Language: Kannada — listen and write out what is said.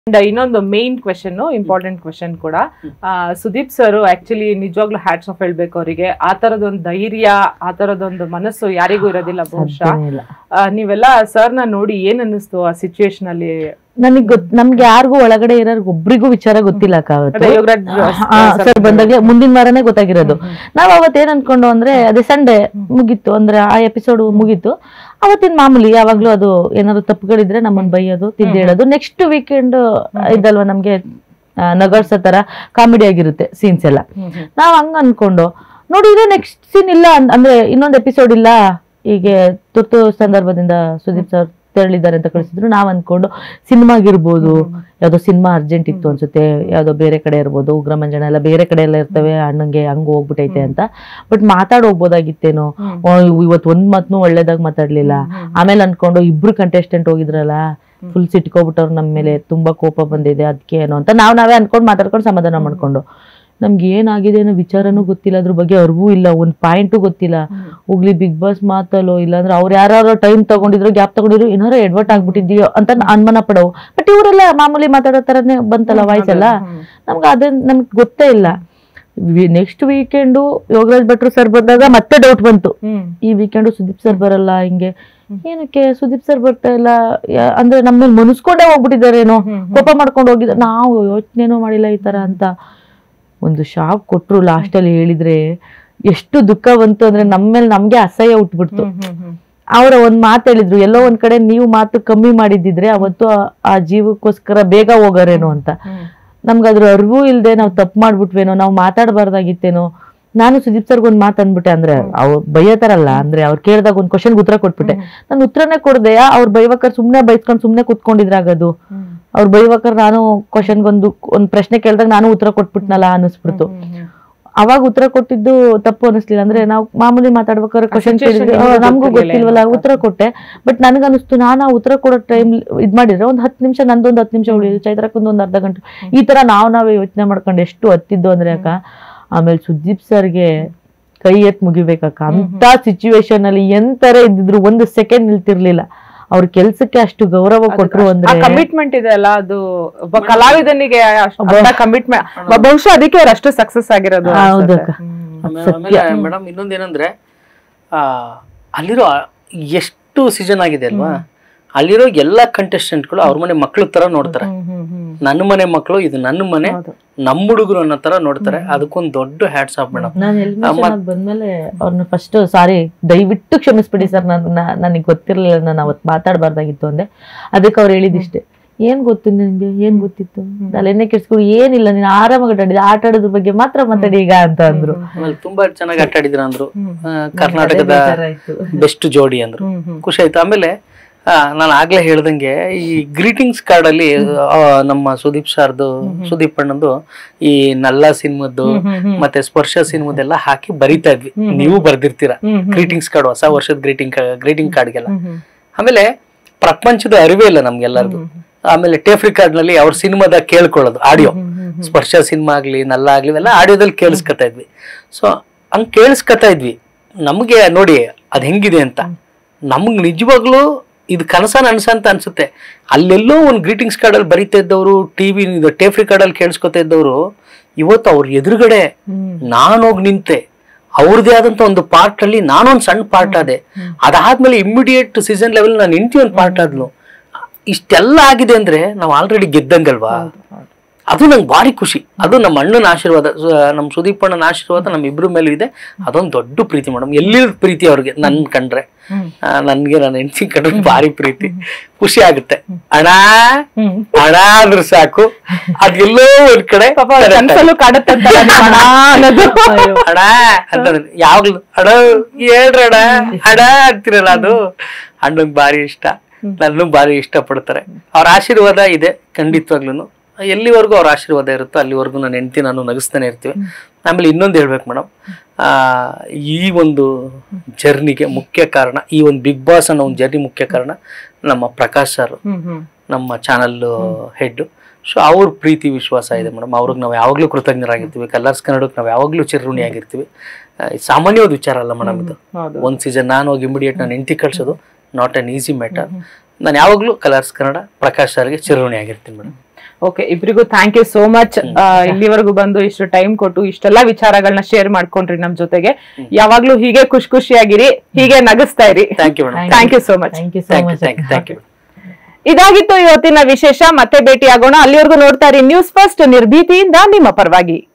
ಅಂಡ್ ಇನ್ನೊಂದು ಮೇನ್ ಕ್ವೆಶನ್ ಇಂಪಾರ್ಟೆಂಟ್ ಕ್ವೆಶನ್ ಕೂಡ ಆ, ಸುದೀಪ್ ಸರ್ ಆಕ್ಚುಲಿ ನಿಜವಾಗ್ಲೂ ಹ್ಯಾಟ್ಸ್ ಆಫ್ ಹೇಳ್ಬೇಕು ಅವರಿಗೆ ಆ ತರದೊಂದು ಧೈರ್ಯ ಆ ತರದೊಂದು ಮನಸ್ಸು ಯಾರಿಗೂ ಇರೋದಿಲ್ಲ ಬಹುಶಃ ಸಾಧ್ಯನೇ ಇಲ್ಲ. ಆ, ನೀವೆಲ್ಲ ಸರ್ನ ನೋಡಿ ಏನ್ ಅನ್ನಿಸ್ತು ಆ ಸಿಚುವೇಶನ್ ಅಲ್ಲಿ ನನಗ್ ಗೊತ್ ನಮ್ಗೆ ಯಾರಿಗೂ ಒಳಗಡೆ ಇರೋರ್ಗ್ ಒಬ್ರಿಗೂ ವಿಚಾರ ಗೊತ್ತಿಲ್ಲ ಅಕ್ಕ ಅವತ್ತು ಅದೇ ಯೋಗರಾಜ್ ಆ, ಸರ್ ಬಂದಾಗ್ಲೇ ಮುಂದಿನ ವಾರನೇ ಗೊತ್ತಾಗಿರೋದು ನಾವ್ ಅವತ್ ಏನ್ ಅನ್ಕೊಂಡು ಅಂದ್ರೆ ಅದೇ ಸಂಡೇ ಮುಗೀತು ಅಂದ್ರೆ ಆ ಎಪಿಸೋಡ್ ಮುಗೀತು ಅವತ್ತಿನ ಮಾಮೂಲಿ ಯಾವಾಗ್ಲೂ ಅದು ಏನಾದ್ರು ತಪ್ಪುಗಳಿದ್ರೆ ನಮ್ಮನ್ ಬೈಯೋದು ತಿದ್ದಿ ಹೇಳೋದು ನೆಕ್ಸ್ಟ್ ವೀಕೆಂಡ್ ಇದಲ್ವಾ ನಮ್ಗೆ ಆ, ನಗರ್ಸೋ ತರ ಕಾಮಿಡಿ ಆಗಿರುತ್ತೆ ಸೀನ್ಸ್ ಎಲ್ಲ ನಾವ್ ಹಂಗ ಅನ್ಕೊಂಡು ನೋಡಿದ್ರೆ ನೆಕ್ಸ್ಟ್ ಸೀನ್ ಇಲ್ಲ ಅನ್- ಅಂದ್ರೆ ಇನ್ನೊಂದ್ ಎಪಿಸೋಡ್ ಇಲ್ಲ ಹೀಗೆ ತುರ್ತು ಸಂದರ್ಭದಿಂದ ಸುದೀಪ್ ಸರ್ ತೆರಳಿದ್ದಾರೆ ಅಂತ ಕಳಿಸಿದ್ರು ನಾವ್ ಅನ್ಕೊಂಡು ಸಿನಿಮಾಗಿರ್ಬೋದು ಯಾವ್ದೋ ಸಿನಿಮಾ ಅರ್ಜೆಂಟ್ ಇತ್ತು ಅನ್ಸುತ್ತೆ ಯಾವ್ದೋ ಬೇರೆ ಕಡೆ ಇರ್ಬೋದು ಉಗ್ರ ಮಂಜನ ಎಲ್ಲ ಬೇರೆ ಕಡೆ ಎಲ್ಲ ಇರ್ತವೆ ಅಣ್ಣಂಗೆ ಹಂಗ ಹೋಗ್ಬಿಟ್ಟೈತೆ ಅಂತ ಬಟ್ ಮಾತಾಡ್ ಹೋಗ್ಬೋದಾಗಿತ್ತೇನೋ ಓ, ಇವತ್ತು ಒಂದ್ ಮಾತ್ನು ಒಳ್ಳೇದಾಗ್ ಮಾತಾಡ್ಲಿಲ್ಲ ಆಮೇಲೆ ಅನ್ಕೊಂಡು ಇಬ್ರು ಕಂಟೆಸ್ಟೆಂಟ್ ಹೋಗಿದ್ರಲ್ಲ ಫುಲ್ ಸಿಟ್ಕೋಬಿಟ್ಟವ್ರು ನಮ್ಮ ಮೇಲೆ ತುಂಬಾ ಕೋಪ ಬಂದಿದೆ ಅದಕ್ಕೆ ಏನೋ ಅಂತ ನಾವ್ ನಾವೇ ಅನ್ಕೊಂಡ್ ಮಾತಾಡ್ಕೊಂಡು ಸಮಾಧಾನ ಮಾಡ್ಕೊಂಡು ನಮ್ಗೆ ಏನಾಗಿದೆ ಅನ್ನೋ ವಿಚಾರನೂ ಗೊತ್ತಿಲ್ಲ ಅದ್ರ ಬಗ್ಗೆ ಅರಿವು ಇಲ್ಲ ಒಂದ್ ಪಾಯಿಂಟು ಗೊತ್ತಿಲ್ಲ ಹೋಗ್ಲಿ ಬಿಗ್ ಬಾಸ್ ಮಾತಲ್ಲೋ ಇಲ್ಲಾಂದ್ರೆ ಅವ್ರು ಯಾರು ಟೈಮ್ ತಗೊಂಡಿದ್ರು ಗ್ಯಾಪ್ ತಗೊಂಡಿದ್ರು ಏನಾರು ಎಡ್ವರ್ಟ್ ಆಗ್ಬಿಟ್ಟಿದ್ಯೋ ಅಂತ ಅನುಮಾನ ಪಡವು ಬಟ್ ಇವರೆಲ್ಲ ಮಾಮೂಲಿ ಮಾತಾಡೋ ತರನೇ ಬಂತಲ್ಲ ವಾಯ್ಸ್ ಎಲ್ಲ ನಮ್ಗೆ ಅದನ್ನ ನಮ್ಗೆ ಗೊತ್ತೇ ಇಲ್ಲ ನೆಕ್ಸ್ಟ್ ವೀಕೆಂಡು ಯೋಗರಾಜ್ ಭಟ್ರು ಸರ್ ಬಂದಾಗ ಮತ್ತೆ ಡೌಟ್ ಬಂತು ಈ ವೀಕೆಂಡು ಸುದೀಪ್ ಸರ್ ಬರಲ್ಲ ಹಿಂಗೆ ಏನಕ್ಕೆ ಸುದೀಪ್ ಸರ್ ಬರ್ತಾ ಇಲ್ಲ ಯಾ- ಅಂದ್ರೆ ನಮ್ಮ ಮೇಲೆ ಮುನಿಸ್ಕೊಂಡೇ ಹೋಗ್ಬಿಟ್ಟಿದಾರೇನೋ ಕೋಪ ಮಾಡ್ಕೊಂಡು ಹೋಗಿದ್ದಾರೆ ನಾವು ಯೋಚನೆನೂ ಮಾಡಿಲ್ಲ ಈ ತರ ಅಂತ ಒಂದು ಶಾಕ್ ಕೊಟ್ರು ಲಾಸ್ಟ್ ಅಲ್ಲಿ ಹೇಳಿದ್ರೆ ಎಷ್ಟು ದುಃಖ ಬಂತು ಅಂದ್ರೆ ನಮ್ಮ ಮೇಲೆ ನಮ್ಗೆ ಅಸಹ್ಯ ಹುಟ್ಬಿಡ್ತು ಅವರ ಒಂದ್ ಮಾತು ಹೇಳಿದ್ರು ಎಲ್ಲೋ ಒಂದ್ ಕಡೆ ನೀವು ಮಾತು ಕಮ್ಮಿ ಮಾಡಿದಿದ್ರೆ ಅವತ್ತು ಆ- ಆ ಜೀವಕ್ಕೋಸ್ಕರ ಬೇಗ ಹೋಗೋರೇನೋ ಅಂತ ನಮ್ಗೆ ಅದ್ರ ಅರಿವು ಇಲ್ದೆ ನಾವು ತಪ್ಪು ಮಾಡ್ಬಿಟ್ವೇನೋ ನಾವು ಮಾತಾಡಬಾರ್ದಾಗಿತ್ತೇನೋ ನಾನು ಸುದೀಪ್ ಸರ್ಗೆ ಒಂದ್ ಮಾತು ಅಂದ್ಬಿಟ್ಟೆ ಅಂದ್ರೆ ಅವ್ರು ಬೈಯತಾರಲ್ಲ ಅಂದ್ರೆ ಅವ್ರು ಕೇಳಿದಾಗ ಒಂದ್ ಕ್ವಶನ್ ಉತ್ತರ ಕೊಟ್ಬಿಟ್ಟೆ ನಾನು ಉತ್ತರನೇ ಕೊಡ್ದೆ ಅವ್ರು ಬೈವಕರ್ ಸುಮ್ನೆ ಬೈಸ್ಕೊಂಡು ಸುಮ್ನೆ ಕುತ್ಕೊಂಡಿದ್ರಾಗದು ಅವ್ರು ಬೈವಕರ್ ನಾನು ಕ್ವಶನ್ಗೊಂದು ಒಂದ್ ಪ್ರಶ್ನೆ ಕೇಳಿದಾಗ ನಾನು ಉತ್ತರ ಕೊಟ್ಬಿಟ್ನಲ್ಲ ಅನಿಸ್ಬಿಡ್ತು ಅವಾಗ ಉತ್ತರ ಕೊಟ್ಟಿದ್ದು ತಪ್ಪು ಅನಿಸ್ಲಿಲ್ಲ ಅಂದ್ರೆ ನಾವು ಮಾಮೂಲಿ ಮಾತಾಡ್ಬೇಕಾದ್ರೆ ಕ್ವಶನ್ situation ಕೇಳಿದ್ರೆ ನಿಮ್ಗೂ ಆ, ನಮ್ಗೂ ಗೊತ್ತಿರ್ಲಿಲ್ಲ ಗೊತ್ತಿಲ್ವಲ್ಲ ಏನು ಉತ್ತರ ಕೊಟ್ಟೆ ಬಟ್ ನನಗನ್ನಿಸ್ತು ನಾನು ಆ ಉತ್ತರ ಕೊಡೋ ಟೈಮ್ ಇದ್ ಮಾಡಿದ್ರೆ ಒಂದ್ ಹತ್ತು ನಿಮಿಷ ನಂದೊಂದ್ ಹತ್ತು ನಿಮಿಷ ಉಳಿದು ಚೈತ್ರಕ್ಕೊಂದ್ ಒಂದ್ ಅರ್ಧ ಗಂಟೆ ಈ ತರ ನಾವ್ ನಾವೇ ಯೋಚನೆ ಮಾಡ್ಕೊಂಡು ಎಷ್ಟು ಹತ್ತಿದ್ದು ಅಂದ್ರೆ ಅಕ್ಕ ಆಮೇಲೆ ಸುದೀಪ್ ಸರ್ಗೆ ಕೈ ಎತ್ ಮುಗಿಬೇಕಕ್ಕ ಅಂತ ಸಿಚುವೇಶನ್ ಅಲ್ಲಿ ಎಂತರ ಇದ್ದಿದ್ರು ಒಂದು ಸೆಕೆಂಡ್ ನಿಲ್ತಿರ್ಲಿಲ್ಲ ಅವ್ರ ಕೆಲ್ಸಕ್ಕೆ ಅಷ್ಟು ಗೌರವ ಕೊಟ್ರು ಆ ಅಂದ್ರೆ ಕಮಿಟ್ಮೆಂಟ್ ಇದೆ ಅಲ್ಲ ಅದು ಒಬ್ಬ ಕಲಾವಿದನಿಗೆ ಕಮಿಟ್ಮೆಂಟ್ ಬಹುಶಃ ಅದಕ್ಕೆ ಅವ್ರು ಅಷ್ಟು ಸಕ್ಸಸ್ ಆಗಿರೋದು ಹೌದು ಅನ್ಸುತ್ತೆ. ಅಕ್ಕ. ಹ್ಮ್. ಸತ್ಯ. ಆಮೇಲೆ ಮೇಡಮ್ ಇನ್ನೊಂದೇನಂದ್ರೆ ಆ, ಅಲ್ಲಿರೋ ಎಷ್ಟು ಸೀಸನ್ ಆಗಿದೆ ಅಲ್ವಾ ಅಲ್ಲಿರೋ ಎಲ್ಲಾ ಕಂಟೆಸ್ಟೆಂಟ್ಗಳು ಅವ್ರ ಮನೆ ಮಕ್ಳ ತರ ನೋಡ್ತಾರೆ ಹ್ಮ್, ಹ್ಮ್, ಹ್ಮ್. ನನ್ನ ಮನೆ ಮಕ್ಕಳು ಇದು ನನ್ನ ಮನೆ ಹೌದು. ನಮ್ಮ ಹುಡುಗರು ಅನ್ನೋ ತರ ನೋಡ್ತಾರೆ ಅದಕ್ಕೊಂದು ದೊಡ್ಡ ಹ್ಯಾಟ್ಸ್ ಆಫ್ ಮೇಡಮ್ ನಾನು ಎಲಿಮಿನೇಷನ್ ಆಗಿ ಬಂದ್ಮೇಲೆ ಅವ್ರನ್ನ ಫಸ್ಟ್ ಸಾರಿ ದಯವಿಟ್ಟು ಕ್ಷಮಿಸ್ಬಿಡಿ ಸರ್ ನನ್ನ ನನಗೆ ಗೊತ್ತಿರ್ಲಿಲ್ಲ ನಾನು ಅವತ್ತು ಮಾತಾಡಬಾರ್ದಾಗಿತ್ತು ಅಂದೆ ಅದಕ್ಕೆ ಅವ್ರು ಹೇಳಿದಿಷ್ಟೇ ಏನ್ ಗೊತ್ತು ನಿನ್ಗೆ ಏನ್ ಗೊತ್ತಿತ್ತು ತಲೆನೇ ಕೆಡ್ಸ್ಕೊಂಡು ಏನಿಲ್ಲ ನೀನು ಆರಾಮಾಗಿ ಆಟಾಡಿದೆ ಆಟ ಆಡೋದ್ರ ಬಗ್ಗೆ ಮಾತ್ರ ಮಾತಾಡಿ ಈಗ ಅಂತ ಅಂದ್ರು ಆಮೇಲೆ ತುಂಬಾ ಚೆನ್ನಾಗಿ ಆಟ ಆಡಿದ್ರ ಅಂದ್ರು ಹ್ಮ್. ಆ, ಕರ್ನಾಟಕದ ಬೇಜಾರಾಯ್ತು. ಬೆಸ್ಟ್ ಜೋಡಿ ಅಂದ್ರು ಹ್ಮ್, ಹ್ಮ್. ಖುಷಿ ಆಯ್ತು ಆಮೇಲೆ ಆ, ನಾನು ಆಗ್ಲೇ ಹೇಳ್ದಂಗೆ ಈ ಗ್ರೀಟಿಂಗ್ಸ್ ಕಾರ್ಡ್ ಅಲ್ಲಿ ಆ, ನಮ್ಮ ಸುದೀಪ್ ಸರ್ದು ಸುದೀಪ್ ಅಣ್ಣಂದು ಈ ನಲ್ಲ ಸಿನಿಮದ್ದು ಹ್ಮ್, ಹ್ಮ್. ಮತ್ತೆ ಸ್ಪರ್ಶ ಸಿನಿಮದೆಲ್ಲ ಹಾಕಿ ಬರಿತಾ ಇದ್ವಿ ನೀವು ಬರ್ದಿರ್ತೀರಾ ಹ್ಮ್, ಹ್ಮ್. ಗ್ರೀಟಿಂಗ್ಸ್ ಕಾರ್ಡ್ ಹೊಸ ವರ್ಷದ ಗ್ರೀಟಿಂಗ್ ಗ್ರೀಟಿಂಗ್ ಕಾರ್ಡ್ಗೆಲ್ಲ ಹ್ಮ್, ಹ್ಮ್. ಆಮೇಲೆ ಪ್ರಪಂಚದ ಅರಿವೇ ಇಲ್ಲ ನಮ್ಗೆಲ್ಲರಿಗೂ ಆಮೇಲೆ ಟೇಪ್ ರಿಕಾರ್ಡ್ ನಲ್ಲಿ ಅವ್ರ ಸಿನಿಮಾದ ಕೇಳ್ಕೊಳ್ಳೋದು ಆಡಿಯೋ ಸ್ಪರ್ಶ ಸಿನಿಮಾ ಆಗ್ಲಿ ನಲ್ಲ ಆಗ್ಲಿ ಇವೆಲ್ಲ ಆಡಿಯೋದಲ್ಲಿ ಕೇಳಿಸ್ಕೊತಾ ಇದ್ವಿ ಸೊ ಹಂಗ್ ಕೇಳಿಸ್ಕೊತಾ ಇದ್ವಿ ನಮಗೆ ನೋಡಿ ಅದ್ ಹೆಂಗಿದೆ ಅಂತ ನಮ್ಗ್ ನಿಜವಾಗ್ಲೂ ಇದು ಕನಸನ ಅನ್ಸ ಅಂತ ಅನ್ಸುತ್ತೆ ಅಲ್ಲೆಲ್ಲೋ ಒಂದು ಗ್ರೀಟಿಂಗ್ಸ್ ಕಾರ್ಡ್ ಅಲ್ಲಿ ಬರೀತಾ ಇದ್ದವರು ಟಿವಿ ಟೇಪ್ ರಿಕಾರ್ಡ್ ಅಲ್ಲಿ ಕೇಳಿಸ್ಕೊತಾ ಇದ್ದವರು ಇವತ್ತು ಅವ್ರ ಎದುರುಗಡೆ ಹ್ಮ್. ನಾನೋಗಿ ನಿಂತೆ ಅವ್ರದೇ ಆದಂತ ಒಂದು ಪಾರ್ಟ್ ಅಲ್ಲಿ ನಾನೊಂದು ಸಣ್ಣ ಪಾರ್ಟ್ ಆದೆ ಅದಾದ್ಮೇಲೆ ಇಮಿಡಿಯೇಟ್ ಸೀಸನ್ ಲೆವೆಲ್ ನಾನು ಹೆಂಡತಿ ಒಂದು ಪಾರ್ಟ್ ಆದ್ಲು ಇಷ್ಟೆಲ್ಲ ಆಗಿದೆ ಅಂದ್ರೆ ನಾವು ಆಲ್ರೆಡಿ ಗೆದ್ದಂಗಲ್ವಾ ಅದು ನಂಗೆ ಭಾರಿ ಖುಷಿ ಅದು ನಮ್ಮ ಅಣ್ಣನ ಆಶೀರ್ವಾದ ಸು- ನಮ್ಮ ಸುದೀಪ್ ಅಣ್ಣನ ಆಶೀರ್ವಾದ ನಮ್ಮ ಇಬ್ರ ಮೇಲೂ ಇದೆ ಅದೊಂದು ದೊಡ್ಡ ಪ್ರೀತಿ ಮೇಡಮ್ ಎಲ್ಲಿದ ಪ್ರೀತಿ ಅವ್ರಿಗೆ ನನ್ ಕಂಡ್ರೆ ಹ್ಮ್. ಆ, ನನ್ಗೆ ನನ್ನ ಹೆಂಡತಿ ಕಂಡ್ರೆ ಭಾರಿ ಪ್ರೀತಿ ಖುಷಿ ಆಗುತ್ತೆ ಅಣ್ಣ ಹ್ಮ್. ಅಣ್ಣ ಅಂದ್ರೆ ಸಾಕು ಅದೆಲ್ಲೋ ಒಂದ್ ಕಡೆ ಪಾಪ ಅವ್ರ ಕನ್ಸಲ್ಲೂ ಕಾಡುತ್ತಂತಲ್ಲ ನಿಮ್ಮ ಅಣ್ಣ ಅನ್ನೋದು. ಅಣ್ಣ ಅಂತ ಯಾವಾಗ್ಲೂ ಅಣ್ಣ ಹೇಳ್ರಣ್ಣ ಅಣ್ಣ ಅಂತಿರಲ್ಲ ಅದು ಅಣ್ಣಂಗ್ ಭಾರಿ ಇಷ್ಟ ನನ್ನೂ ಭಾರಿ ಇಷ್ಟ ಪಡ್ತಾರೆ ಅವ್ರ ಆಶೀರ್ವಾದ ಇದೆ ಖಂಡಿತವಾಗ್ಲೂ ಎಲ್ಲಿವರೆಗೂ ಅವ್ರ ಆಶೀರ್ವಾದ ಇರುತ್ತೋ ಅಲ್ಲಿವರೆಗೂ ನನ್ನ ಹೆಂಡತಿ ನಾನು ನಗಿಸ್ತಾನೆ ಇರ್ತೀವಿ ಆಮೇಲೆ ಇನ್ನೊಂದು ಹೇಳ್ಬೇಕು ಮೇಡಮ್ ಆ ಈ ಒಂದು ಜರ್ನಿಗೆ ಮುಖ್ಯ ಕಾರಣ ಈ ಒಂದು ಬಿಗ್ ಬಾಸ್ ಅನ್ನೋ ಒಂದು ಜರ್ನಿ ಮುಖ್ಯ ಕಾರಣ ನಮ್ಮ ಪ್ರಕಾಶ್ ಸರ್ ಹ್ಮ್, ಹ್ಮ್. ನಮ್ಮ ಚಾನಲ್ ಹೆಡ್ ಸೊ ಅವ್ರ ಪ್ರೀತಿ ವಿಶ್ವಾಸ ಇದೆ ಮೇಡಮ್ ಅವ್ರಿಗೆ ನಾವು ಯಾವಾಗಲೂ ಕೃತಜ್ಞರಾಗಿರ್ತೀವಿ ಕಲರ್ಸ್ ಕನ್ನಡಕ್ಕೆ ನಾವು ಯಾವಾಗಲೂ ಚಿರಋಣಿಯಾಗಿರ್ತೀವಿ ಆ, ಇದು ಸಾಮಾನ್ಯವಾದ ವಿಚಾರ ಅಲ್ಲ ಮೇಡಮ್ ಇದು ಹೌದು ಒಂದು ಸೀಸನ್ ನಾನು ಹೋಗಿ ಇಮಿಡಿಯೇಟ್ ನಾನು ಹೆಂಡತಿ ಕಳ್ಸೋದು ನಾಟ್ ಅನ್ ಈಸಿ ಮ್ಯಾಟರ್ ನಾನು ಯಾವಾಗಲೂ ಕಲರ್ಸ್ ಕನ್ನಡ ಪ್ರಕಾಶ್ ಸರ್ಗೆ ಚಿರಋಣಿಯಾಗಿರ್ತೀನಿ ಮೇಡಮ್ ಓಕೆ ಇಬ್ರಿಗೂ ಥ್ಯಾಂಕ್ ಯು ಸೋ ಮಚ್ ಇಲ್ಲಿವರೆಗೂ ಬಂದು ಇಷ್ಟು ಟೈಮ್ ಕೊಟ್ಟು ಇಷ್ಟೆಲ್ಲ ವಿಚಾರಗಳನ್ನ ಶೇರ್ ಮಾಡ್ಕೊಂಡ್ರಿ ನಮ್ ಜೊತೆಗೆ ಯಾವಾಗ್ಲೂ ಹೀಗೆ ಖುಷಿ ಖುಷಿಯಾಗಿರಿ ಹೀಗೆ ನಗಿಸ್ತಾ ಇರಿ thank you madam thank you so much thank you so thank you much thank you thank you ಇದಾಗಿತ್ತು ಇವತ್ತಿನ ವಿಶೇಷ ಮತ್ತೆ ಭೇಟಿ ಆಗೋಣ ಅಲ್ಲಿವರೆಗೂ ನೋಡ್ತಾ ಇರಿ ನ್ಯೂಸ್ ಫಸ್ಟ್ ನಿರ್ಭೀತಿಯಿಂದ ನಿಮ್ಮ ಪರವಾಗಿ